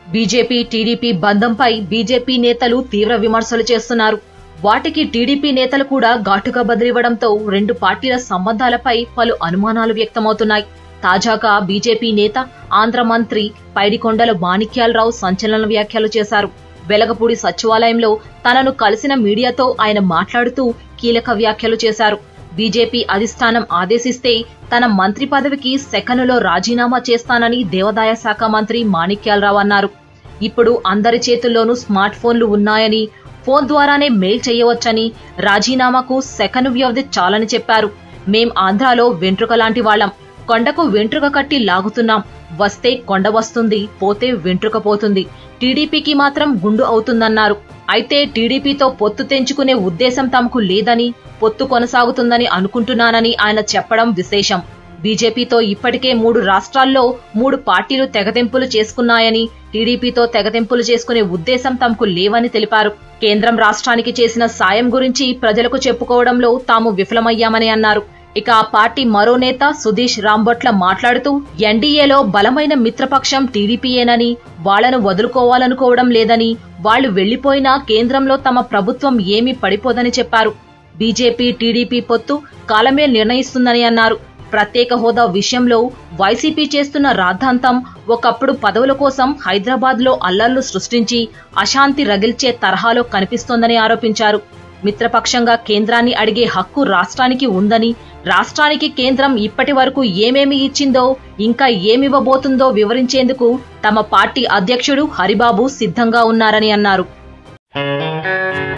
BJP TDP బంధంపై BJP నేతలు తీవ్ర విమర్శలు చేస్తున్నారు వాటికి టీడీపీ నేతలు కూడా ఘాటుగా బదిలివ్వడంతో రెండు పార్టీల సంబంధాలపై పలు అనుమానాలు వ్యక్తమవుతున్నాయి తాజాగా బీజేపీ నేత ఆంధ్ర మంత్రి పైడికొండల మాణిక్యాలరావు సంచలన వ్యాఖ్యలు చేశారు వెలగపూడి సచివాలయంలో తనను కలిసిన మీడియాతో ఆయన మాట్లాడుతూ కీలక వ్యాఖ్యలు చేశారు బీజేపీ అధిష్టానం ఆదేశిస్తే తన మంత్రి పదవికి సెకనులో రాజీనామా చేస్తానని దేవాదాయ శాఖ మంత్రి మాణిక్యాలరావు అన్నారు ఇప్పుడు అందరి చేతుల్లోనూ స్మార్ట్ ఫోన్లు ఉన్నాయని ఫోన్ ద్వారానే మెయిల్ చేయవచ్చని రాజీనామాకు సెకను వ్యవధి చాలని చెప్పారు మేం ఆంధ్రాలో వెంట్రుక లాంటి వాళ్ళం కొండకు వెంట్రుక కట్టి లాగుతున్నాం వస్తే కొండ వస్తుంది పోతే వెంట్రుక పోతుంది టీడీపీకి మాత్రం గుండు అవుతుందన్నారు అయితే టీడీపీతో పొత్తు తెంచుకునే ఉద్దేశం తమకు లేదని పొత్తు కొనసాగుతుందని అనుకుంటున్నానని ఆయన చెప్పడం విశేషం బీజేపీతో ఇప్పటికే మూడు రాష్ట్రాల్లో మూడు పార్టీలు తెగతెంపులు చేసుకున్నాయని టీడీపీతో తెగతెంపులు చేసుకునే ఉద్దేశం తమకు లేవని తెలిపారు కేంద్రం రాష్ట్రానికి చేసిన సాయం గురించి ప్రజలకు చెప్పుకోవడంలో తాము విఫలమయ్యామని అన్నారు ఇక ఆ పార్టీ మరో నేత సుధీష్ రాంబొట్ల మాట్లాడుతూ ఎన్డీఏలో బలమైన మిత్రపక్షం టీడీపీయేనని వాళ్లను వదులుకోవాలనుకోవడం లేదని వాళ్లు వెళ్లిపోయినా కేంద్రంలో తమ ప్రభుత్వం ఏమీ పడిపోదని చెప్పారు బీజేపీ టీడీపీ పొత్తు కాలమే నిర్ణయిస్తుందని అన్నారు ప్రత్యేక హోదా విషయంలో వైసీపీ చేస్తున్న రాద్ధాంతం ఒకప్పుడు పదవుల కోసం హైదరాబాద్లో అల్లర్లు సృష్టించి అశాంతి రగిల్చే తరహాలో కనిపిస్తోందని ఆరోపించారు మిత్రపక్షంగా కేంద్రాన్ని అడిగే హక్కు రాష్ట్రానికి ఉందని రాష్ట్రానికి కేంద్రం ఇప్పటి వరకు ఏమేమి ఇచ్చిందో ఇంకా ఏమివ్వబోతుందో వివరించేందుకు తమ పార్టీ అధ్యక్షుడు హరిబాబు సిద్ధంగా ఉన్నారని అన్నారు